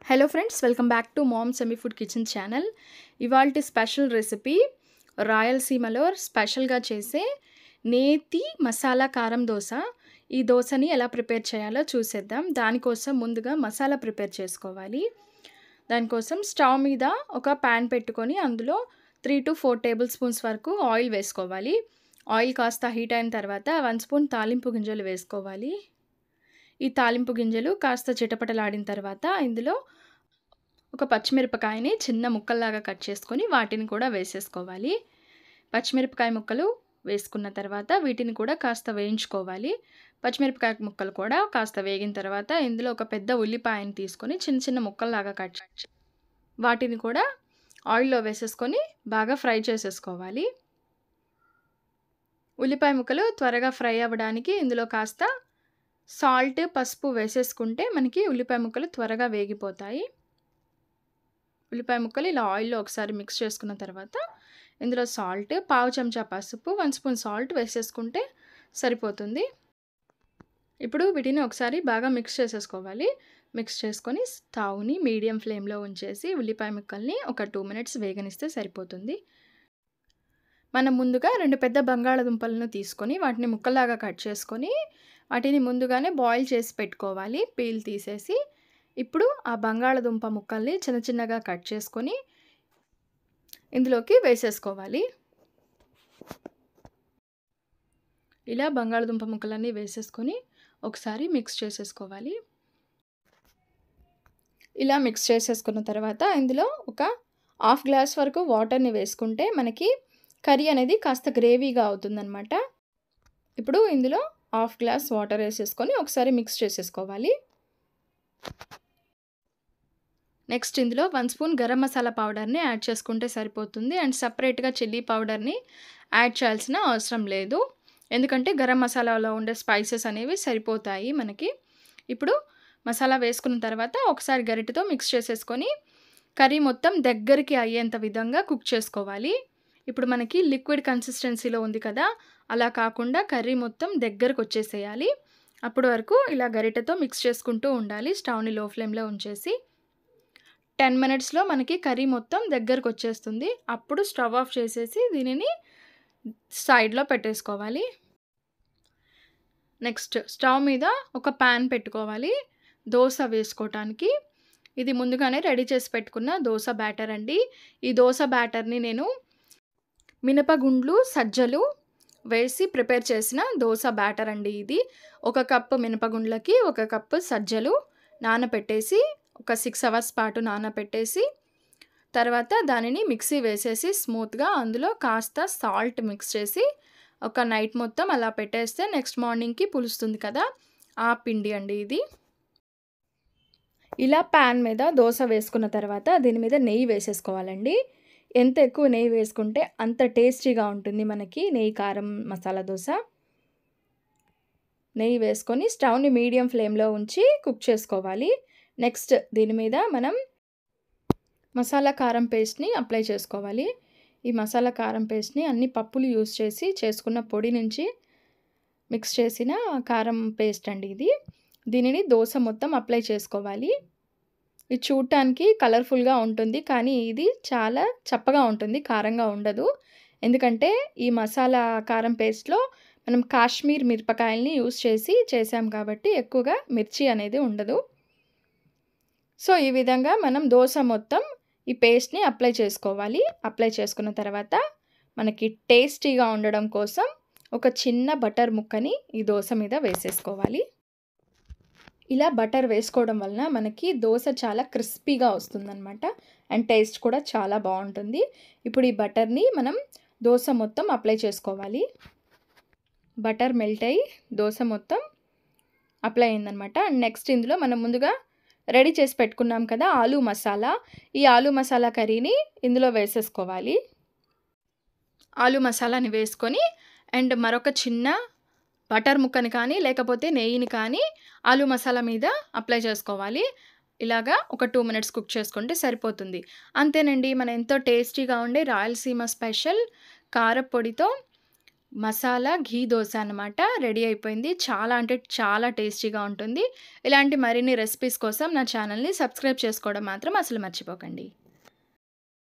Hello friends welcome back to mom semi food kitchen channel ఇవాల్టి special recipe రాయలసీమలో స్పెషల్గా చేసే నేతి మసాలా కారం దోశ ఈ దోశని ఎలా ప్రిపేర్ చేయాలో చూసేద్దాం దానికోసం ముందుగా మసాలా ప్రిపేర్ చేసుకోవాలి దానికోసం స్టవ్ మీద ఒక ప్యాన్ పెట్టుకొని అందులో three to four tablespoons వరకు ఆయిల్ వేసుకోవాలి ఆయిల్ కాస్త హీట్ అయిన తర్వాత వన్ స్పూన్ తాలింపు గింజలు వేసుకోవాలి ఈ తాలింపు గింజలు కాస్త చిటపటలాడిన తర్వాత ఇందులో ఒక పచ్చిమిరపకాయని చిన్న ముక్కల్లాగా కట్ చేసుకొని వాటిని కూడా వేసేసుకోవాలి పచ్చిమిరపకాయ ముక్కలు వేసుకున్న తర్వాత వీటిని కూడా కాస్త వేయించుకోవాలి పచ్చిమిరపకాయ ముక్కలు కూడా కాస్త వేగిన తర్వాత ఇందులో ఒక పెద్ద ఉల్లిపాయని తీసుకొని చిన్న చిన్న ముక్కల్లాగా కట్ వాటిని కూడా ఆయిల్లో వేసేసుకొని బాగా ఫ్రై చేసేసుకోవాలి ఉల్లిపాయ ముక్కలు త్వరగా ఫ్రై అవ్వడానికి ఇందులో కాస్త సాల్ట్ పసుపు వేసేసుకుంటే మనకి ఉల్లిపాయ ముక్కలు త్వరగా వేగిపోతాయి ఉల్లిపాయ ముక్కలు ఇలా ఆయిల్లో ఒకసారి మిక్స్ చేసుకున్న తర్వాత ఇందులో సాల్ట్ పావు చెంచా పసుపు వన్ స్పూన్ సాల్ట్ వేసేసుకుంటే సరిపోతుంది ఇప్పుడు వీటిని ఒకసారి బాగా మిక్స్ చేసేసుకోవాలి మిక్స్ చేసుకొని స్టవ్ని మీడియం ఫ్లేమ్లో ఉంచేసి ఉల్లిపాయ ముక్కల్ని ఒక టూ మినిట్స్ వేగనిస్తే సరిపోతుంది మనం ముందుగా రెండు పెద్ద బంగాళదుంపలను తీసుకొని వాటిని ముక్కలాగా కట్ చేసుకొని వాటిని ముందుగానే బాయిల్ చేసి పెట్టుకోవాలి పీల్ తీసేసి ఇప్పుడు ఆ బంగాళదుంప ముక్కల్ని చిన్న చిన్నగా కట్ చేసుకొని ఇందులోకి వేసేసుకోవాలి ఇలా బంగాళదుంప ముక్కలన్నీ వేసేసుకొని ఒకసారి మిక్స్ చేసేసుకోవాలి ఇలా మిక్స్ చేసేసుకున్న తర్వాత ఇందులో ఒక హాఫ్ గ్లాస్ వరకు వాటర్ని వేసుకుంటే మనకి కర్రీ అనేది కాస్త గ్రేవీగా అవుతుందన్నమాట ఇప్పుడు ఇందులో హాఫ్ గ్లాస్ వాటర్ వేసేసుకొని ఒకసారి మిక్స్ చేసేసుకోవాలి నెక్స్ట్ ఇందులో వన్ స్పూన్ గరం మసాలా పౌడర్ని యాడ్ చేసుకుంటే సరిపోతుంది అండ్ సపరేట్గా చిల్లీ పౌడర్ని యాడ్ చేయాల్సిన అవసరం లేదు ఎందుకంటే గరం మసాలాలో ఉండే స్పైసెస్ అనేవి సరిపోతాయి మనకి ఇప్పుడు మసాలా వేసుకున్న తర్వాత ఒకసారి గరిటెతో మిక్స్ చేసేసుకొని కర్రీ మొత్తం దగ్గరికి అయ్యేంత విధంగా కుక్ చేసుకోవాలి ఇప్పుడు మనకి లిక్విడ్ కన్సిస్టెన్సీలో ఉంది కదా అలా కాకుండా కర్రీ మొత్తం దగ్గరకు వచ్చేసేయాలి అప్పటి వరకు ఇలా గరిటెతో మిక్స్ చేసుకుంటూ ఉండాలి స్టవ్ని లో ఫ్లేమ్లో ఉంచేసి టెన్ మినిట్స్లో మనకి కర్రీ మొత్తం దగ్గరకు వచ్చేస్తుంది అప్పుడు స్టవ్ ఆఫ్ చేసేసి దీనిని సైడ్లో పెట్టేసుకోవాలి నెక్స్ట్ స్టవ్ మీద ఒక ప్యాన్ పెట్టుకోవాలి దోశ వేసుకోవటానికి ఇది ముందుగానే రెడీ చేసి పెట్టుకున్న దోశ బ్యాటర్ అండి ఈ దోశ బ్యాటర్ని నేను మినపగుండ్లు సజ్జలు వేసి ప్రిపేర్ చేసిన దోశ బ్యాటర్ అండి ఇది ఒక కప్పు మినపగుండ్లకి ఒక కప్పు సజ్జలు నానపెట్టేసి ఒక సిక్స్ అవర్స్ పాటు నానపెట్టేసి తర్వాత దానిని మిక్సీ వేసేసి స్మూత్గా అందులో కాస్త సాల్ట్ మిక్స్ చేసి ఒక నైట్ మొత్తం అలా పెట్టేస్తే నెక్స్ట్ మార్నింగ్కి పులుస్తుంది కదా ఆ పిండి అండి ఇది ఇలా ప్యాన్ మీద దోశ వేసుకున్న తర్వాత దీని మీద నెయ్యి వేసేసుకోవాలండి ఎంత ఎక్కువ నెయ్యి వేసుకుంటే అంత టేస్టీగా ఉంటుంది మనకి నెయ్యి కారం మసాలా దోశ నెయ్యి వేసుకొని స్టవ్ని మీడియం ఫ్లేమ్లో ఉంచి కుక్ చేసుకోవాలి నెక్స్ట్ దీని మీద మనం మసాలా కారం పేస్ట్ని అప్లై చేసుకోవాలి ఈ మసాలా కారం పేస్ట్ని అన్ని పప్పులు యూస్ చేసి చేసుకున్న పొడి నుంచి మిక్స్ చేసిన కారం పేస్ట్ అండి ఇది దీనిని దోశ మొత్తం అప్లై చేసుకోవాలి ఇది చూడటానికి కలర్ఫుల్గా ఉంటుంది కానీ ఇది చాలా చప్పగా ఉంటుంది కారంగా ఉండదు ఎందుకంటే ఈ మసాలా కారం పేస్ట్లో మనం కాశ్మీర్ మిరపకాయల్ని యూస్ చేసి చేసాం కాబట్టి ఎక్కువగా మిర్చి అనేది ఉండదు సో ఈ విధంగా మనం దోశ మొత్తం ఈ పేస్ట్ని అప్లై చేసుకోవాలి అప్లై చేసుకున్న తర్వాత మనకి టేస్టీగా ఉండడం కోసం ఒక చిన్న బటర్ ముక్కని ఈ దోశ మీద వేసేసుకోవాలి ఇలా బటర్ వేసుకోవడం వలన మనకి దోశ చాలా క్రిస్పీగా వస్తుందన్నమాట అండ్ టేస్ట్ కూడా చాలా బాగుంటుంది ఇప్పుడు ఈ బటర్ని మనం దోశ మొత్తం అప్లై చేసుకోవాలి బటర్ మెల్ట్ అయ్యి దోశ మొత్తం అప్లై అయిందనమాట అండ్ నెక్స్ట్ ఇందులో మనం ముందుగా రెడీ చేసి పెట్టుకున్నాం కదా ఆలూ మసాలా ఈ ఆలూ మసాలా కర్రీని ఇందులో వేసేసుకోవాలి ఆలూ మసాలాని వేసుకొని అండ్ మరొక చిన్న బటర్ ముక్కని కానీ లేకపోతే నెయ్యిని కానీ ఆలూ మసాలా మీద అప్లై చేసుకోవాలి ఇలాగా ఒక టూ మినిట్స్ కుక్ చేసుకుంటే సరిపోతుంది అంతేనండి మన ఎంతో టేస్టీగా ఉండే రాయలసీమ స్పెషల్ కారపొడితో మసాలా ఘీ దోస అనమాట రెడీ అయిపోయింది. చాలా అంటే చాలా టేస్టీగా ఉంటుంది. ఇలాంటి మరిన్ని రెసిపీస్ కోసం నా ఛానల్‌ని సబ్స్క్రైబ్ చేసుకోవడం మాత్రం అసలు మర్చిపోకండి.